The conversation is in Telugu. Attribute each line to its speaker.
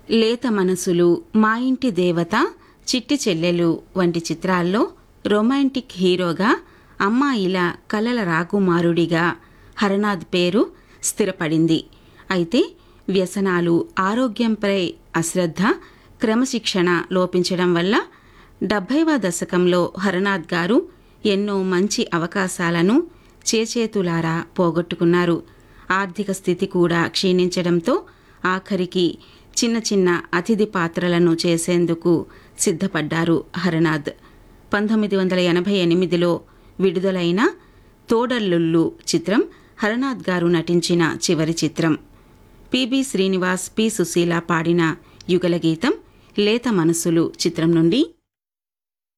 Speaker 1: లేత మనసులు మా ఇంటి దేవత చిట్టి చెల్లెలు వంటి చిత్రాల్లో రొమాంటిక్ హీరోగా అమ్మాయిల కలల రాకుమారుడిగా హరనాథ్ పేరు స్థిరపడింది అయితే వ్యసనాలు ఆరోగ్యంపై అశ్రద్ధ క్రమశిక్షణ లోపించడం వల్ల డెబ్భైవ దశకంలో హరనాథ్ గారు ఎన్నో మంచి అవకాశాలను చేచేతులారా పోగొట్టుకున్నారు ఆర్థిక స్థితి కూడా క్షీణించడంతో ఆఖరికి చిన్న చిన్న అతిథి పాత్రలను చేసేందుకు సిద్ధపడ్డారు హరనాథ్ పంతొమ్మిది వందల ఎనభై ఎనిమిదిలో విడుదలైన తోడల్లుళ్ళు చిత్రం హరనాథ్ గారు నటించిన చివరి చిత్రం పిబి శ్రీనివాస్ పి సుశీల పాడిన యుగల గీతం లేత మనసులు చిత్రం నుండి